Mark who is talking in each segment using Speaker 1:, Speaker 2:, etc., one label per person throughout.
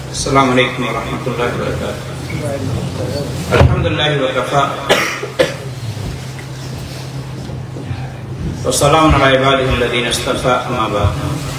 Speaker 1: السلام عليكم ورحمة الله وبركاته الحمد لله وكفى وسلام على عباده الذين اصطفى أما بعد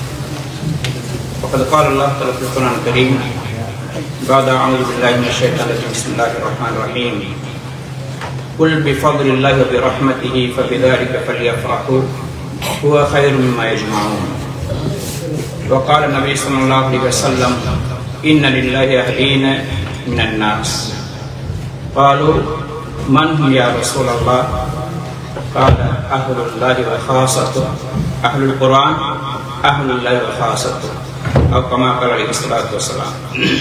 Speaker 1: وقد قال الله تعالى في القرآن الكريم بعد أعوذ بالله من الشيطان الرجيم بسم الله الرحمن الرحيم قل بفضل الله وبرحمته فبذلك فليفرحوا هو خير مما يجمعون وقال النبي صلى الله عليه وسلم إن لله أهلين من الناس قالوا من هم يا رسول الله قال أهل الله وخاصته أهل القرآن أهل الله وخاصته أو كما قال عليه الصلاة والسلام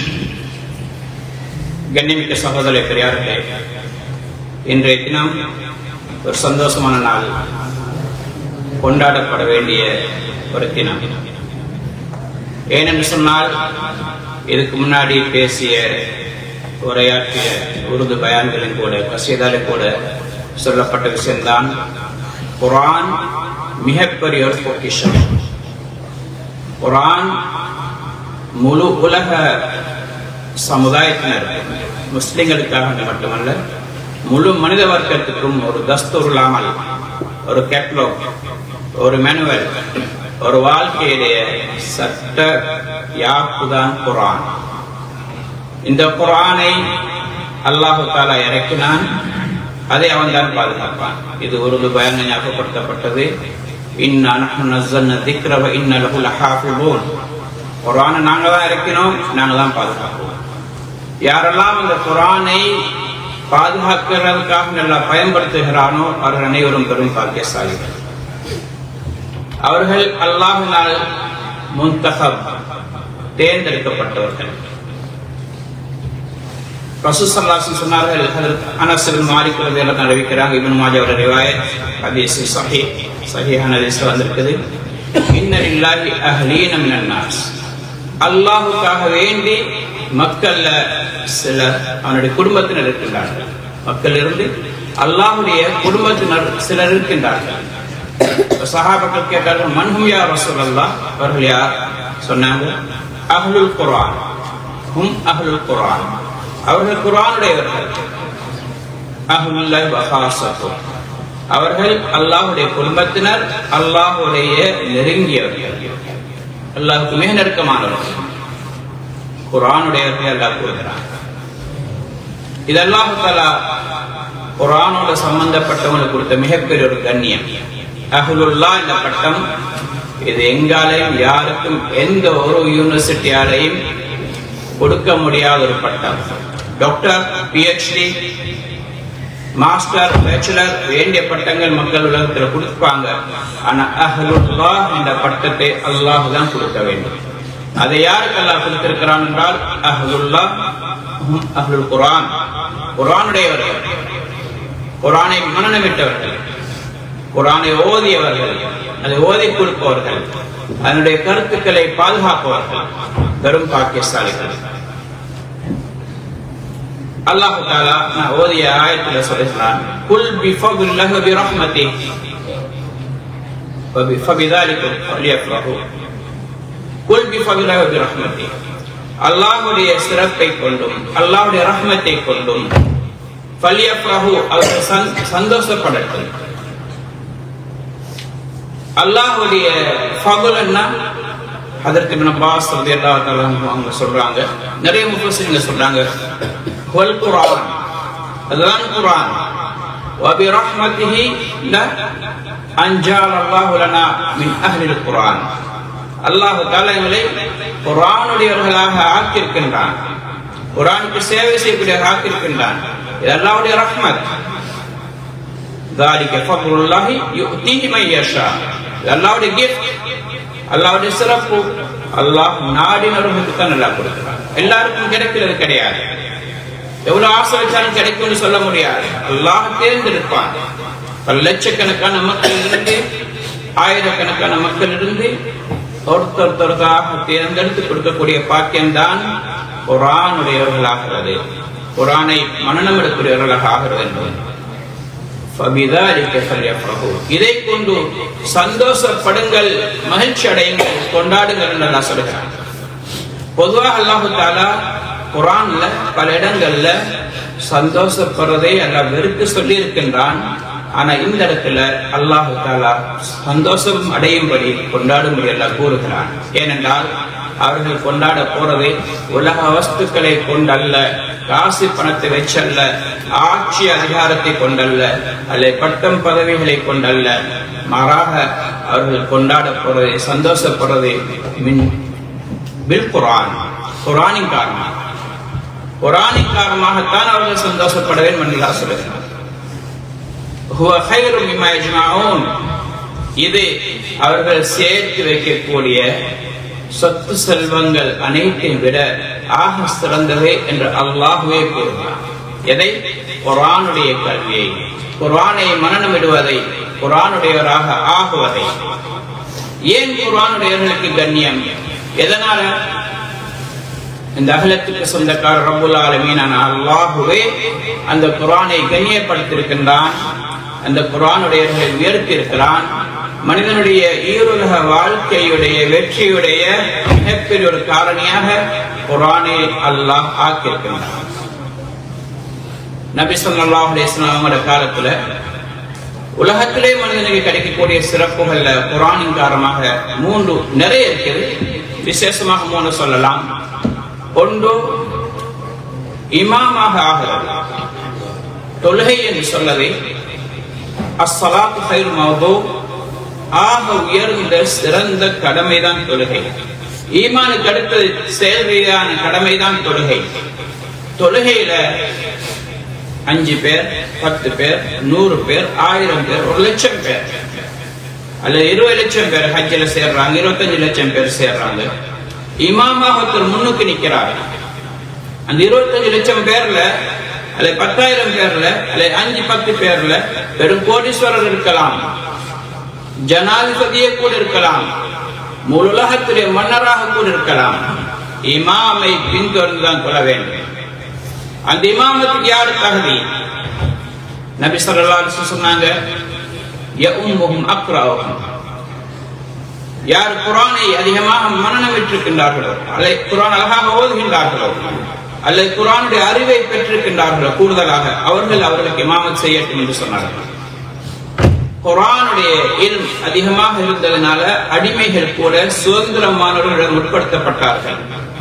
Speaker 1: கண்ணிமிக்க சகோதர பெரியார்களே இன்றைய தினம் ஒரு சந்தோஷமான நாள் கொண்டாடப்பட வேண்டிய ஒரு தினம் ஏனென்று சொன்னால் இதுக்கு முன்னாடி பேசிய உரையாற்றிய உருது பயான்களின் கூட கசீதாலே கூட சொல்லப்பட்ட விஷயம்தான் குரான் மிகப்பெரிய ஒரு பொக்கிஷம் குரான் முழு உலக சமுதாயத்தினர் முஸ்லிம்களுக்காக மட்டுமல்ல முழு மனித வர்க்கத்துக்கும் ஒரு தஸ்தூர் இல்லாமல் ஒரு கேட்லாக் ஒரு மேனுவல் ஒரு வாழ்க்கையுடைய சட்ட யாப்புதான் குரான் இந்த குரானை அல்லாஹு தாலா இறக்கினான் அதை அவன் தான் பாதுகாப்பான் இது ஒரு பயன் ஞாபகப்படுத்தப்பட்டது குரானை நாங்க தான் இறக்கினோம் நாங்க தான் பாதுகாப்போம் யாரெல்லாம் இந்த குரானை பாதுகாக்கிறதுக்காக நல்லா பயன்படுத்துகிறானோ அவர்கள் அனைவரும் பெரும் பாக்கியசாலிகள் அவர்கள் அல்லாஹினால் முன்தகப் தேர்ந்தெடுக்கப்பட்டவர்கள் ரசூசல்லாசன் சொன்னார்கள் அனசல் மாலிக் எல்லாம் அறிவிக்கிறாங்க இவன் மாஜா ஒரு ரிவாயத் ஹதீஸ் சஹி சஹிஹான ஹதீஸ் வந்திருக்குது இன்னர் இல்லாஹி அஹ்லீன மினன் நாஸ் அல்லாஹுக்காக வேண்டி மக்கள்ல சில அவனுடைய குடும்பத்தினர் இருக்கின்றார்கள் மக்கள் இருந்து அல்லாஹுடைய குடும்பத்தினர் சிலர் இருக்கின்றார்கள் சஹாபக்கள் கேட்டார்கள் மன்ஹும் யார் ரசூல் அல்லாஹ் அவர்கள் யார் சொன்னாங்க அஹ்லுல் குர்ஆன் ஹும் அஹ்லுல் குர்ஆன் அவர்கள் குர்ஆனுடையவர்கள் அஹ்லுல்லாஹி வஹாசத்து அவர்கள் அல்லாஹ்வுடைய குடும்பத்தினர் அல்லாஹ்வுடைய நெருங்கியவர்கள் அல்லாஹ்வுக்கு மிக நெருக்கமானவர்கள் குர்ஆனுடையவர்கள் அல்லாஹ் கூறுகிறான் இது அல்லாஹ் தஆலா குர்ஆனோட சம்பந்தப்பட்டவங்களுக்கு கொடுத்த மிகப்பெரிய ஒரு கண்ணியம் அஹ்லுல்லா இந்த பட்டம் இது எங்காலையும் யாருக்கும் எந்த ஒரு யூனிவர்சிட்டியாலையும் கொடுக்க முடியாத ஒரு பட்டம் டாக்டர் பிஹெச்டி மாஸ்டர் பேச்சுலர் வேண்டிய பட்டங்கள் மக்கள் உலகத்தில் கொடுப்பாங்க ஆனா அஹ்லுல்லா என்ற பட்டத்தை அல்லாஹ் தான் கொடுக்க வேண்டும் அதை யாருக்கு அல்லாஹ் கொடுத்திருக்கிறான் என்றால் அஹ்லுல்லா அஹ்லுல் குரான் குரானுடையவர்கள் குரானை மனநமிட்டவர்கள் குரானை ஓதியவர்கள் அதை ஓதி கொடுப்பவர்கள் அதனுடைய கருத்துக்களை பாதுகாப்பவர்கள் பெரும் பாக்கியசாலிகள் அல்லாஹு தாலா நான் ஓதிய ஆயத்தில் சொல்லுகிறான் குல் பிஃபதுல்லாஹி பிரஹ்மதி فبذلك فليفرحوا குல் பிஃபதுல்லாஹி பிரஹ்மதி அல்லாஹ்வுடைய சிறப்பை கொண்டும் அல்லாஹ்வுடைய ரஹ்மத்தை கொண்டும் ஃபலியஃப்ரஹு அவர்கள் சந்தோஷப்படட்டும் அல்லாஹுடைய ஃபகுல்னா ஹதரத் இப்னு அப்பாஸ் ரலியல்லாஹு தஆலா அவங்க சொல்றாங்க நிறைய முஃபஸிரிங்க சொல்றாங்க வல் குர்ஆன் அதுதான் குர்ஆன் வபி ரஹ்மத்திஹி ல அன்ஜால் அல்லாஹு லனா மின் அஹ்லில் குர்ஆன் அல்லாஹ் தஆலா எங்களை குர்ஆனுடையவர்களாக ஆக்கியிருக்கின்றான் குர்ஆனுக்கு சேவை செய்யக்கூடியவர்கள் ஆக்கியிருக்கின்றான் இது அல்லாஹ்வுடைய ரஹ்மத் ذلك فضل الله يؤتيه من يشاء அல்லாஹ்வுடைய gift அல்லாஹ்வுடைய சிறப்பு அல்லாஹ் நாடினவர்களுக்கு தான் நல்லா கொடுக்கிறார் எல்லாருக்கும் கிடைக்கிறது கிடையாது எவ்வளவு ஆசை வச்சாலும் கிடைக்கும்னு சொல்ல முடியாது அல்லாஹ் தேர்ந்தெடுப்பான் பல லட்சக்கணக்கான மக்கள் இருந்து ஆயிரக்கணக்கான மக்கள் இருந்து ஒருத்தொருத்தருக்காக தேர்ந்தெடுத்து கொடுக்கக்கூடிய பாக்கியம்தான் குரானுடையவர்களாகிறது குரானை மனநம் எடுக்கக்கூடியவர்களாக ஆகிறது என்பது இதை கொண்டு சந்தோஷப்படுங்கள் மகிழ்ச்சி அடையுங்கள் கொண்டாடுங்கள் என்று நான் சொல்லுகிறேன் பொதுவாக அல்லாஹு தாலா குரான்ல பல இடங்கள்ல சந்தோஷப்படுறதை அல்ல வெறுத்து சொல்லி இருக்கின்றான் ஆனா இந்த இடத்துல அல்லாஹு தாலா சந்தோஷம் அடையும்படி கொண்டாடும்படி எல்லாம் கூறுகிறான் ஏனென்றால் அவர்கள் கொண்டாட போறதை உலக வஸ்துக்களை கொண்டல்ல காசு பணத்தை வச்சல்ல ஆட்சி அதிகாரத்தை கொண்டல்ல அல்ல பட்டம் பதவிகளை கொண்டல்ல மாறாக அவர்கள் கொண்டாட போறதை சந்தோஷப்படுறதை மின் பில் குரான் குரானின் காரணமாக குரானின் காரணமாகத்தான் அவர்கள் சந்தோஷப்பட வேண்டும் என்று சொல்லுகிறார் இது அவர்கள் சேர்த்து வைக்கக்கூடிய சொத்து செல்வங்கள் அனைத்தையும் விட ஆக சிறந்தது என்று அல்லாஹுவே கூறுகிறார் எதை குரானுடைய கல்வியை குரானை மனநமிடுவதை குரானுடையவராக ஆகுவதை ஏன் குரானுடையவர்களுக்கு கண்ணியம் எதனால இந்த அகலத்துக்கு சொந்தக்காரர் ரபுல் ஆலமீனான அல்லாஹுவே அந்த குரானை கண்ணியப்படுத்தியிருக்கின்றான் அந்த குரானுடையவர்களை உயர்த்தி இருக்கிறான் மனிதனுடைய ஈருலக வாழ்க்கையுடைய வெற்றியுடைய மிகப்பெரிய ஒரு காரணியாக குரானை அல்லாஹ் ஆக்கியிருக்கின்றான் நபி சொல்லாஹ் அவங்களோட காலத்துல உலகத்திலே மனிதனுக்கு கிடைக்கக்கூடிய சிறப்புகள்ல குரானின் காரணமாக மூன்று நிறைய இருக்குது விசேஷமாக மூணு சொல்லலாம் ஒன்று இமாமாக ஆகிறது தொழுகை என்று சொல்லவே அஸ்ஸலாத்து ஹைர் மௌது ஆக உயர்ந்த சிறந்த கடமைதான் தொழுகை ஈமானுக்கு அடுத்தது செயல் ரீதியான கடமைதான் தொழுகை தொழுகையில அஞ்சு பேர் பத்து பேர் நூறு பேர் ஆயிரம் பேர் ஒரு லட்சம் பேர் அல்ல இருபது லட்சம் பேர் ஹஜ்ஜில் சேர்றாங்க இருபத்தஞ்சு லட்சம் பேர் சேர்றாங்க இமாமாக ஒருத்தர் முன்னுக்கு நிக்கிறார் அந்த இருபத்தஞ்சு லட்சம் பேர்ல அல்ல பத்தாயிரம் பேர்ல அல்ல அஞ்சு பத்து பேர்ல வெறும் கோடீஸ்வரர் இருக்கலாம் ஜனாதிபதியே கூட இருக்கலாம் முழு உலகத்துடைய மன்னராக கூட இருக்கலாம் இமாமை பின்தொடர்ந்துதான் கொள்ள வேண்டும் அந்த இமாமத்துக்கு யாரு தகுதி நபி சொல்லா சொன்னாங்க யார் குரானை அதிகமாக மனநம் பெற்றிருக்கின்றார்களோ அல்லது குரான் அழகாக ஓதுகின்றார்களோ அல்லது குரானுடைய அறிவை பெற்றிருக்கின்றார்களோ கூடுதலாக அவர்கள் அவர்களுக்கு இமாமத் செய்யட்டும் என்று சொன்னார்கள் குரானுடைய இல் அதிகமாக இருந்ததுனால அடிமைகள் கூட சுதந்திரமானவர்களிடம் உட்படுத்தப்பட்டார்கள்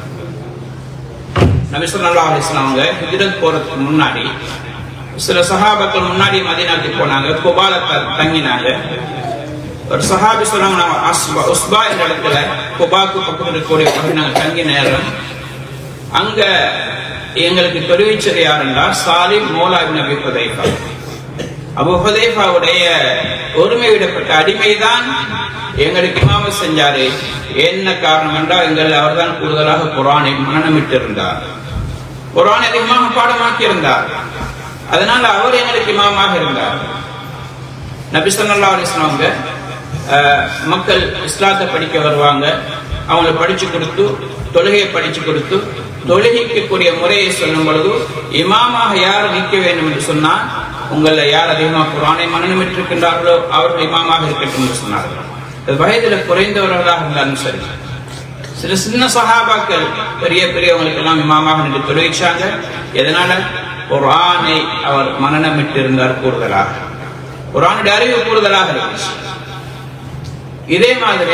Speaker 1: நபிசல்லா அலிஸ்லாம் அவங்க ஹிஜ்ரத் போறதுக்கு முன்னாடி சில சகாபக்கள் முன்னாடி மதினாக்கு போனாங்க குபால தங்கினாங்க ஒரு சஹாபி சொன்னாங்க நாங்க அஸ்பா உஸ்பா என்ற இடத்துல குபாக்கு பக்கத்தில் இருக்கக்கூடிய பகுதி நாங்க தங்கி நேரம் அங்க எங்களுக்கு தெரிவிச்சது யாருன்னா சாலிம் மோலா நபி ஹுதைஃபா அபு ஹுதைஃபாவுடைய ஒருமை விடப்பட்ட அடிமைதான் எங்களுக்கு இமாம செஞ்சாரு என்ன காரணம் என்றால் எங்கள் அவர்தான் கூடுதலாக குரானை மனநமிட்டு இருந்தார் குரான் அதிகமாக பாடமாக்கி இருந்தார் அதனால அவர் எங்களுக்கு இமாமாக இருந்தார் நபி சொல்லா அலிஸ்லாமங்க மக்கள் இஸ்லாத்தை படிக்க வருவாங்க அவங்களை படிச்சு கொடுத்து தொழுகையை படிச்சு கொடுத்து தொழுகைக்கக்கூடிய முறையை சொல்லும் பொழுது இமாமாக யார் நிற்க வேண்டும் என்று சொன்னால் உங்களை யார் அதிகமாக குரானை மனநமிட்டிருக்கின்றார்களோ அவர்கள் இமாமாக இருக்கட்டும் என்று சொன்னார்கள் வயதுல குறைந்தவர்களாக இருந்தாலும் சரி சில சின்ன சகாபாக்கள் பெரிய பெரியவங்களுக்கு எல்லாம் இமாமாக நின்று தொழுவிச்சாங்க எதனால குரானை அவர் மனநமிட்டு இருந்தார் கூடுதலாக குரானுடைய அறிவு கூடுதலாக இருந்துச்சு இதே மாதிரி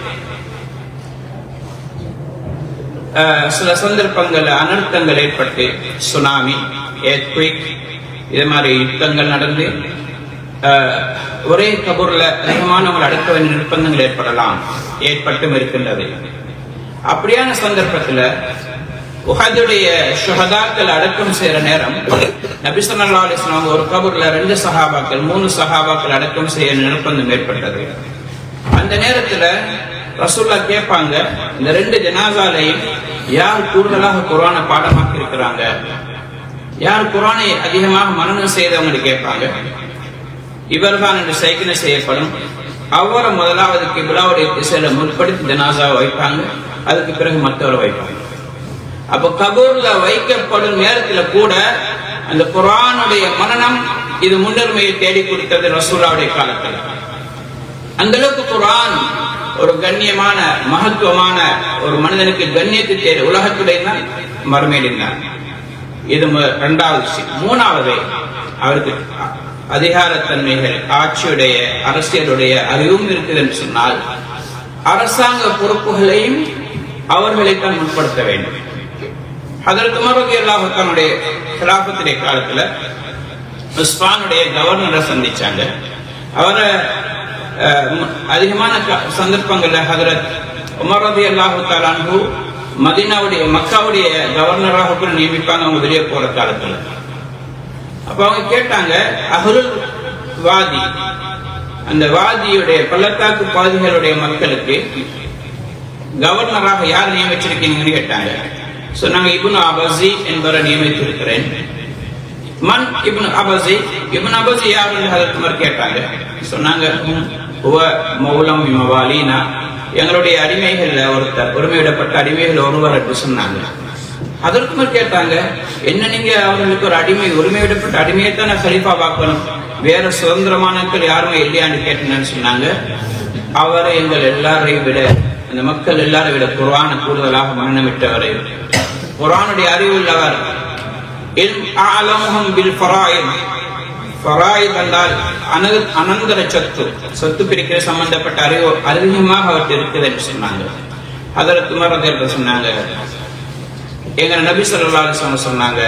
Speaker 1: சில சந்தர்ப்பங்கள் அனர்த்தங்கள் ஏற்பட்டு சுனாமி ஏத்குவிக் இது மாதிரி யுத்தங்கள் நடந்து ஒரே கபூர்ல அதிகமானவங்கள் அடக்க வேண்டிய நிர்பந்தங்கள் ஏற்படலாம் ஏற்பட்டும் இருக்கின்றது அப்படியான சந்தர்ப்பத்துல உஹதுடைய சுகதாக்கள் அடக்கம் செய்யற நேரம் நபிசல்லா அலிஸ்லாம் ஒரு கபூர்ல ரெண்டு சஹாபாக்கள் மூணு சஹாபாக்கள் அடக்கம் செய்ய நிர்பந்தம் ஏற்பட்டது அந்த நேரத்துல ரசூல்லா கேட்பாங்க இந்த ரெண்டு ஜனாசாலையும் யார் கூடுதலாக குரானை பாடமாக்கி இருக்கிறாங்க யார் குரானை அதிகமாக மனநம் செய்தவங்க கேட்பாங்க இவர்தான் என்று சைக்கிளை செய்யப்படும் அவரை முதலாவது கிபிலாவுடைய திசையில முற்படுத்தி ஜனாசாவை வைப்பாங்க அதுக்கு பிறகு மற்றவரை வைப்பாங்க அப்ப கபூர்ல வைக்கப்படும் நேரத்துல கூட அந்த குரானுடைய மனநம் இது முன்னுரிமையை தேடி கொடுத்தது ரசூலாவுடைய காலத்தில் அந்த அளவுக்கு குரான் ஒரு கண்ணியமான மகத்துவமான ஒரு மனிதனுக்கு கண்ணியத்தை தேவை உலகத்துடைய தான் மறுமையில் தான் இது இரண்டாவது விஷயம் மூணாவது அவருக்கு அதிகாரத்தன்மைகள் ஆட்சியுடைய அரசியலுடைய அறிவும் இருக்குது என்று சொன்னால் அரசாங்க பொறுப்புகளையும் அவர்களைத்தான் முற்படுத்த வேண்டும் அதற்கு மறுபடி அல்லாஹனுடைய கிராபத்துடைய காலத்துல உஸ்மானுடைய கவர்னரை சந்திச்சாங்க அவரை அதிகமான சந்தர்ப்பங்கள்ல ஹதரத் உமரதி அல்லாஹு தாலான்பு மதினாவுடைய மக்காவுடைய கவர்னராக கூட நியமிப்பாங்க அவங்க வெளியே போற காலத்துல அப்ப அவங்க கேட்டாங்க அஹருல் வாதி அந்த வாதியுடைய பள்ளத்தாக்கு பாதிகளுடைய மக்களுக்கு கவர்னராக யார் நியமிச்சிருக்கீங்கன்னு கேட்டாங்க சொன்னாங்க இபுன் அபசி என்பவரை நியமித்திருக்கிறேன் மன் இப்னு அபசி இப்னு அபசி யாருன்னு ஹதரத் உமர் கேட்டாங்க சொன்னாங்க ஹுவ மௌலம் மவாலினா எங்களுடைய அடிமைகள்ல ஒருத்தர் உரிமையிடப்பட்ட அடிமைகள் ஒருவர் என்று சொன்னாங்க அதற்கு மேல் கேட்டாங்க என்ன நீங்க அவர்களுக்கு ஒரு அடிமை உரிமையிடப்பட்ட அடிமையை தான் ஹலீஃபா பார்க்கணும் வேற சுதந்திரமானக்கள் யாருமே இல்லையான்னு கேட்டேன்னு சொன்னாங்க அவரை எங்கள் எல்லாரையும் விட அந்த மக்கள் எல்லாரை விட குரான கூடுதலாக மரணமிட்டவரை குரானுடைய அறிவு உள்ளவர் என்றால் அனந்தர சொத்து சொத்து பிரிக்கிற சம்பந்தப்பட்ட அறிவு அதிகமாக அவர்கிட்ட இருக்குது என்று சொன்னாங்க அதற்கு மரத்தில் சொன்னாங்க எங்க நபி சொல்லா சொன்னாங்க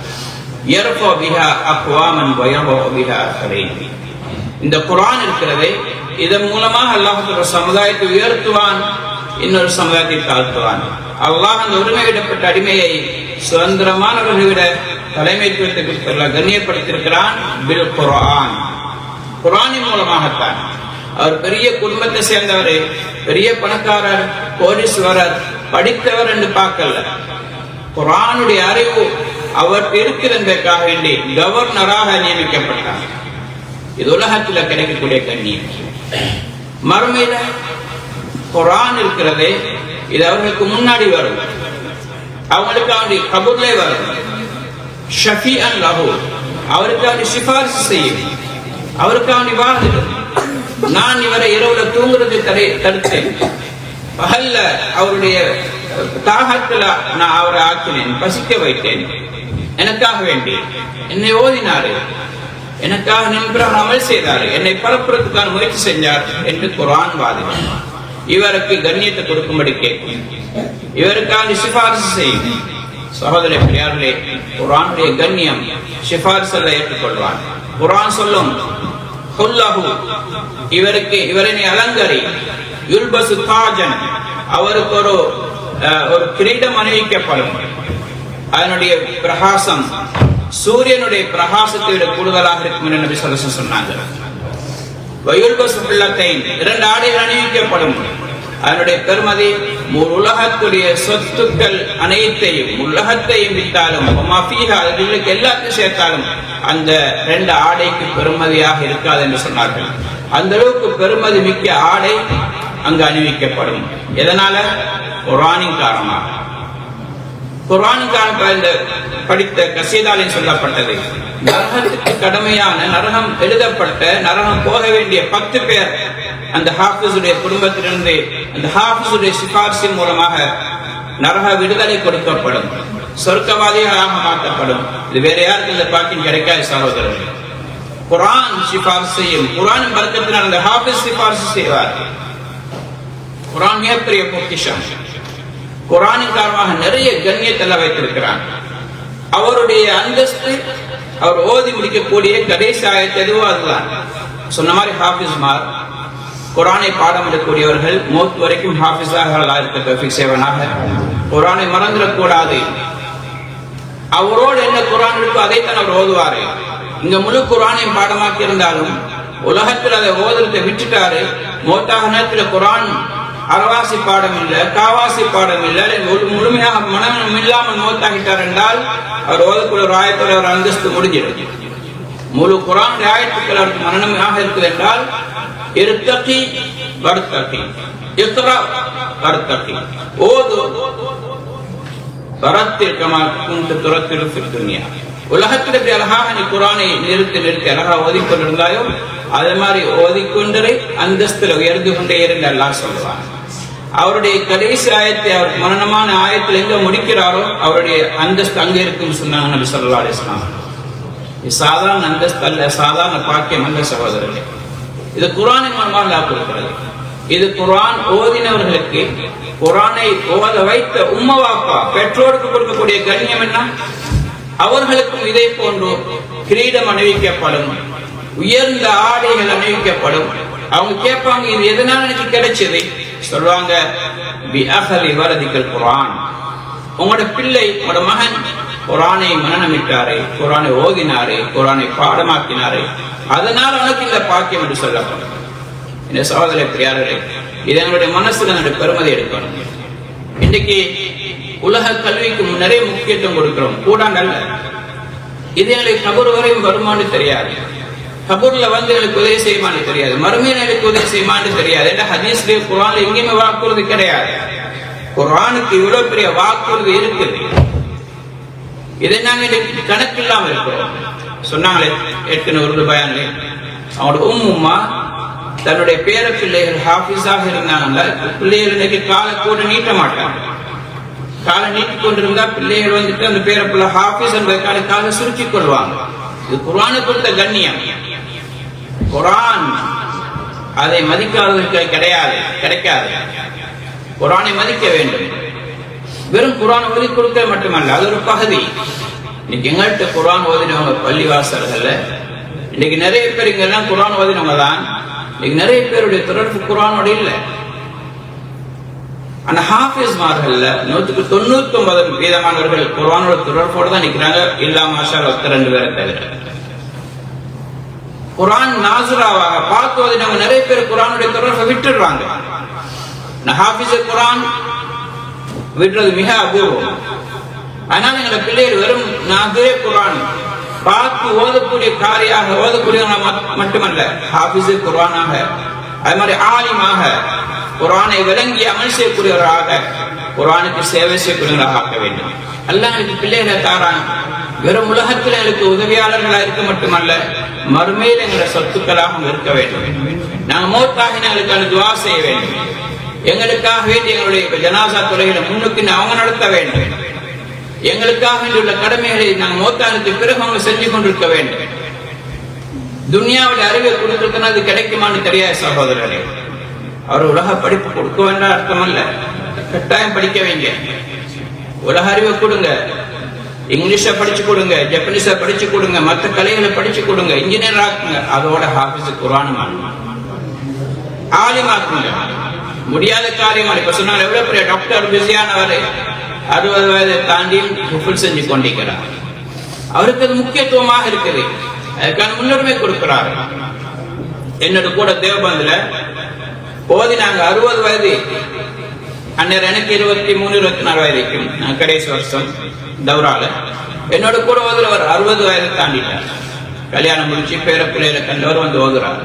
Speaker 1: இந்த குரான் இருக்கிறதே இதன் மூலமாக அல்லாஹ் சமுதாயத்தை உயர்த்துவான் இன்னொரு சமுதாயத்தை தாழ்த்துவான் அல்லாஹ் அந்த உரிமையிடப்பட்ட அடிமையை சுதந்திரமானவர்களை விட தலைமைத்துவத்தை கண்ணியப்படுத்தியிருக்கிறான் பில் குரான் குரானின் மூலமாகத்தான் அவர் பெரிய குடும்பத்தை சேர்ந்தவர் பெரிய பணக்காரர் கோடீஸ்வரர் படித்தவர் என்று பார்க்கல குரானுடைய அறிவு அவர் இருக்கிறதற்காக வேண்டி கவர்னராக நியமிக்கப்பட்டார் இது உலகத்துல கிடைக்கக்கூடிய கண்ணியம் மறுமையில குரான் இருக்கிறதே இது அவர்களுக்கு முன்னாடி வரும் அவங்களுக்கு அவனுடைய கபூர்லே வரும் ஷஃபி அன் லஹு அவருக்கு அவனுடைய சிபாரிசு செய்யும் அவருக்கு அவனுடைய வாழ்ந்துடும் நான் இவரை இரவுல தூங்குறது தடை தடுத்தேன் பகல்ல அவருடைய தாகத்துல நான் அவரை ஆக்கினேன் பசிக்க வைத்தேன் எனக்காக வேண்டி என்னை ஓதினாரு எனக்காக நண்பராக அமல் செய்தாரு என்னை பரப்புறதுக்கான முயற்சி செஞ்சார் என்று குரான் வாதினார் இவருக்கு கண்ணியத்தை கொடுக்கும்படி கேட்கும் இவருக்காக சிபாரிசு செய்யும் சகோதர பெரியார்களே குரானுடைய கண்ணியம் சிபாரிசல்ல ஏற்றுக்கொள்வான் குரான் சொல்லும் இவருக்கு இவரை அலங்கரி யுல்பசு தாஜன் அவருக்கு ஒரு ஒரு கிரீடம் அணிவிக்கப்படும் அதனுடைய பிரகாசம் சூரியனுடைய பிரகாசத்தை விட கூடுதலாக இருக்கும் என்று நபி சொல்லி சொன்னாங்க இரண்டு ஆடைகள் அணிவிக்கப்படும் அதனுடைய பெருமதி உலகத்துடைய சொத்துக்கள் அனைத்தையும் உலகத்தையும் விட்டாலும் எல்லாத்தையும் சேர்த்தாலும் அந்த ரெண்டு ஆடைக்கு பெருமதியாக இருக்காது என்று சொன்னார்கள் அந்த அளவுக்கு பெருமதி மிக்க ஆடை அங்கு அணிவிக்கப்படும் எதனால குரானின் காரணமாக குரானின் காரணமாக படித்த கசீதாலில் சொல்லப்பட்டது நரகத்துக்கு கடமையான நரகம் எழுதப்பட்ட நரகம் போக வேண்டிய பத்து பேர் அந்த ஹாஃபிஸுடைய குடும்பத்திலிருந்து அந்த ஹாஃபிஸுடைய சிபாரிசின் மூலமாக நரக விடுதலை கொடுக்கப்படும் சொர்க்கவாதிகளாக மாற்றப்படும் இது வேற யாருக்கு இந்த பாக்கியம் கிடைக்காது சகோதரர்கள் குரான் சிபாரிசு செய்யும் குரான் பறக்கத்தினால் அந்த ஹாஃபிஸ் சிபாரிசு செய்வார் குரான் மிகப்பெரிய பொக்கிஷம் குரானின் காரணமாக நிறைய கண்ணியத்தெல்லாம் வைத்திருக்கிறான் அவருடைய அந்தஸ்து அவர் ஓதி முடிக்கக்கூடிய கடைசி ஆயத்து எதுவோ அதுதான் சொன்ன மாதிரி ஹாஃபிஸ்மார் குரானை பாடம் எடுக்கக்கூடியவர்கள் மூத்து வரைக்கும் ஹாஃபிஸாக இருக்க தோஃபிக் சேவனாக குரானை மறந்துடக்கூடாது அவரோடு என்ன குரான் இருக்கோ அதைத்தான் அவர் ஓதுவாரு இங்க முழு குரானையும் பாடமாக்கி இருந்தாலும் உலகத்தில் அதை ஓதுறதை விட்டுட்டாரு மோத்தாக நேரத்தில் குரான் அறவாசி பாடம் இல்ல காவாசி பாடம் இல்ல முழுமையாக மனம் இல்லாமல் மோத்தாகிட்டார் என்றால் அவர் ஓதக்கூடிய ஒரு ஆயத்தோட ஒரு அந்தஸ்து முடிஞ்சிடும் முழு குரான் ஆயத்துக்கள் அவருக்கு மரணமாக இருக்குது என்றால் இருத்தகி வர்த்தகி இக்ரா வர்த்தகி ஓது வரத்தில் கமா குண்டு துரத்தில் துன்யா உலகத்தில் எப்படி அழகாக நீ குரானை நிறுத்தி நிறுத்தி அழகா ஓதிக்கொண்டிருந்தாயோ அதே மாதிரி ஓதிக்கொண்டரை அந்தஸ்துல உயர்ந்து கொண்டே இருந்த எல்லாம் சொல்லுவான் அவருடைய கடைசி ஆயத்தை அவர் மரணமான ஆயத்தில் எங்க முடிக்கிறாரோ அவருடைய அந்தஸ்து அங்க இருக்கும் சொன்னாங்க நபி சொல்லா அலிஸ்லாம் இது சாதாரண அந்தஸ்து அல்ல சாதாரண பாக்கியம் அல்ல சகோதரர்களே இது குரானின் மூலமாக அல்லாஹ் கொடுக்கிறது இது குரான் ஓதினவர்களுக்கு குரானை ஓத வைத்த உம்மவாப்பா பெற்றோருக்கு கொடுக்கக்கூடிய கண்ணியம் என்ன அவர்களுக்கும் இதை போன்று கிரீடம் அணிவிக்கப்படும் உயர்ந்த ஆடைகள் அணிவிக்கப்படும் அவங்க கேட்பாங்க இது எதனால எனக்கு கிடைச்சது சொல்லுவாங்க பி அகலி வரதிக்கல் குரான் உங்களோட பிள்ளை உங்களோட மகன் குரானை மனநமிட்டாரு குரானை ஓதினாரு குரானை பாடமாக்கினாரு அதனால உனக்கு இந்த பாக்கியம் என்று சொல்லப்படும் இந்த சகோதர பிரியாரே இது எங்களுடைய மனசுல என்னுடைய பெருமதி எடுக்கணும் இன்னைக்கு உலக கல்விக்கு நிறைய முக்கியத்துவம் கொடுக்கிறோம் கூடாண்டல்ல இது எங்களுக்கு கபூர் வரையும் வருமானு தெரியாது கபூர்ல வந்து எனக்கு உதவி செய்யுமான்னு தெரியாது மறுமையில எனக்கு உதவி செய்யுமான்னு தெரியாது ஏன்னா ஹதீஸ்லயே குரான்ல எங்கேயுமே வாக்குறுதி கிடையாது குரானுக்கு இவ்வளவு பெரிய வாக்குறுதி இருக்குது இதை நாங்க இன்னைக்கு கணக்கு இல்லாம இருக்கிறோம் சொன்னாங்களே ஏற்கனவே ஒரு பயான்ல அவனோட உம்முமா தன்னுடைய பேர பிள்ளைகள் ஹாஃபிஸாக இருந்தாங்கல்ல பிள்ளைகள் இன்னைக்கு காலை கூட நீட்ட மாட்டாங்க காலை நீட்டி கொண்டிருந்தா பிள்ளைகள் வந்துட்டு அந்த பேர பிள்ளை ஹாஃபிஸ் என்பதற்கான காலை சுருக்கிக் கொள்வாங்க இது குரானு கொடுத்த கண்ணியம் குரான் அதை மதிக்காதவர்களுக்கு கிடையாது கிடைக்காது குரானை மதிக்க வேண்டும் வெறும் குரான் ஓதி கொடுக்க மட்டுமல்ல அது ஒரு பகுதி இன்னைக்கு எங்கள்கிட்ட குரான் ஓதினவங்க பள்ளிவாசல்கள்ல இன்னைக்கு நிறைய பேர் இங்கெல்லாம் குரான் ஓதினவங்க தான் இன்னைக்கு நிறைய பேருடைய தொடர்பு குரானோட இல்லை அந்த ஹாஃபிஸ்மார்கள்ல நூற்றுக்கு தொண்ணூத்தி ஒன்பது வீதமானவர்கள் குரானோட தொடர்போடு தான் நிக்கிறாங்க இல்லா மாஷா ஒருத்தர் ரெண்டு பேரை தவிர குரான் நாசுராவாக பார்த்து ஓதினவங்க நிறைய பேர் குரானுடைய தொடர்பை விட்டுடுறாங்க ஹாஃபிஸ் குரான் விடுறது மிக அபூர்வம் அதனால எங்களை பிள்ளைகள் வெறும் நாகே குரான் பார்த்து ஓதக்கூடிய காரியாக ஓதக்கூடியவங்க மட்டுமல்ல ஹாஃபிஸ் குரானாக அது மாதிரி ஆலிமாக குரானை விளங்கி அமல் செய்யக்கூடியவராக குரானுக்கு சேவை செய்யக்கூடியவராக ஆக்க வேண்டும் எல்லாம் எனக்கு பிள்ளைகளை தாரான் வெறும் உலகத்தில் எனக்கு உதவியாளர்களா இருக்க மட்டுமல்ல மறுமையில் எங்களை சொத்துக்களாகவும் இருக்க வேண்டும் நாங்கள் மோத்தாக எங்களுக்கான துவா செய்ய வேண்டும் எங்களுக்காக வேண்டி எங்களுடைய ஜனாசா துறைகளை முன்னுக்கு அவங்க நடத்த வேண்டும் எங்களுக்காக வேண்டியுள்ள கடமைகளை நாங்கள் மோத்தானுக்கு பிறகு அவங்க செஞ்சு கொண்டிருக்க வேண்டும் துனியாவுடைய அறிவை கொடுத்திருக்கணும் அது கிடைக்குமான்னு தெரியாது சகோதரரே அவர் உலக படிப்பு கொடுக்க வேண்டாம் அர்த்தம் அல்ல கட்டாயம் படிக்க வைங்க உலக அறிவை கொடுங்க இங்கிலீஷ படிச்சு கொடுங்க ஜப்பனீஸ படிச்சு கொடுங்க மற்ற கலைகளை படிச்சு கொடுங்க இன்ஜினியர் ஆக்குங்க அதோட ஹாபிஸ் குரானும் ஆலிமாக்குங்க முடியாத காரியம் இப்ப சொன்னாங்க எவ்வளவு பெரிய டாக்டர் பிஸியானவர் அறுபது வயதை தாண்டி ஃபுல் செஞ்சு கொண்டிருக்கிறார் அவருக்கு அது முக்கியத்துவமாக இருக்குது அதுக்கான முன்னுரிமை கொடுக்கிறார் என்னோட கூட தேவபந்துல போதி நாங்க அறுபது வயது அன்னர் எனக்கு இருபத்தி மூணு இருபத்தி நாலு வயதுக்கும் நான் கடைசி வருஷம் தௌரால என்னோட கூட ஓதுறவர் அறுபது வயது தாண்டிட்டார் கல்யாணம் முடிச்சு பேர பிள்ளைகளை கண்டவர் வந்து ஓதுறார்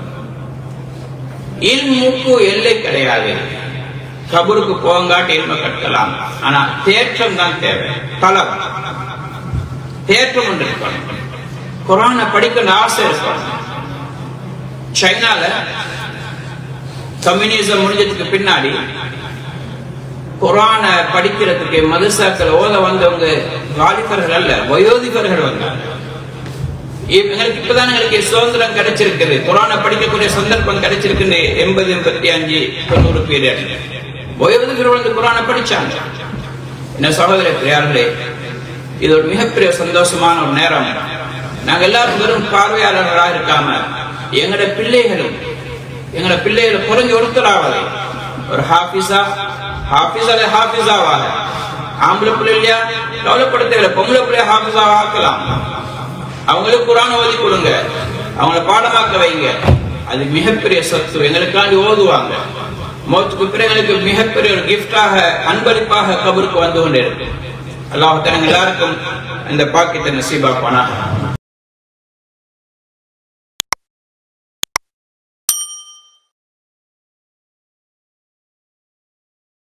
Speaker 1: இல்முக்கு எல்லை கிடையாது கபருக்கு போங்காட்டி இல்ம கட்டலாம் ஆனா தேற்றம் தான் தேவை தளம் தேற்றம் ஒன்று இருக்கணும் குரானை படிக்கணும் ஆசை இருக்கணும் சைனால கம்யூனிசம் முடிஞ்சதுக்கு பின்னாடி குரான படிக்கிறதுக்கு மதுசாக்கள் ஓத வந்தவங்க வாலிபர்கள் அல்ல வயோதிபர்கள் வந்தாங்க எங்களுக்கு இப்பதான் எங்களுக்கு சுதந்திரம் கிடைச்சிருக்குது குரான படிக்கக்கூடிய சந்தர்ப்பம் கிடைச்சிருக்கு எண்பது எண்பத்தி அஞ்சு தொண்ணூறு பீரியட் வயோதிபர்கள் வந்து குரான படிச்சாங்க என்ன சகோதர பிரியார்களே இது ஒரு மிகப்பெரிய சந்தோஷமான ஒரு நேரம் நாங்க எல்லாரும் வெறும் பார்வையாளர்களாக இருக்காம எங்கட பிள்ளைகளும் எங்கட பிள்ளைகள் குறைஞ்சு ஒருத்தராவது ஒரு ஹாஃபிஸா ஹாஃபிஸா ஹாஃபிஸாவாக ஆம்பளை பிள்ளை இல்லையா கவலைப்பட தேவையில்ல பொம்பளை பிள்ளைய ஹாஃபிஸாக ஆக்கலாம் அவங்களுக்கு குரான் ஓதி கொடுங்க அவங்கள பாடமாக்க வைங்க அது மிகப்பெரிய சொத்து எங்களுக்காண்டி ஓதுவாங்க மௌத்துக்கு பிறகு மிகப்பெரிய ஒரு கிஃப்டாக அன்பளிப்பாக கபருக்கு வந்து கொண்டே இருக்கு அல்லாஹ் எல்லாருக்கும் இந்த பாக்கியத்தை நசீபாப்பானா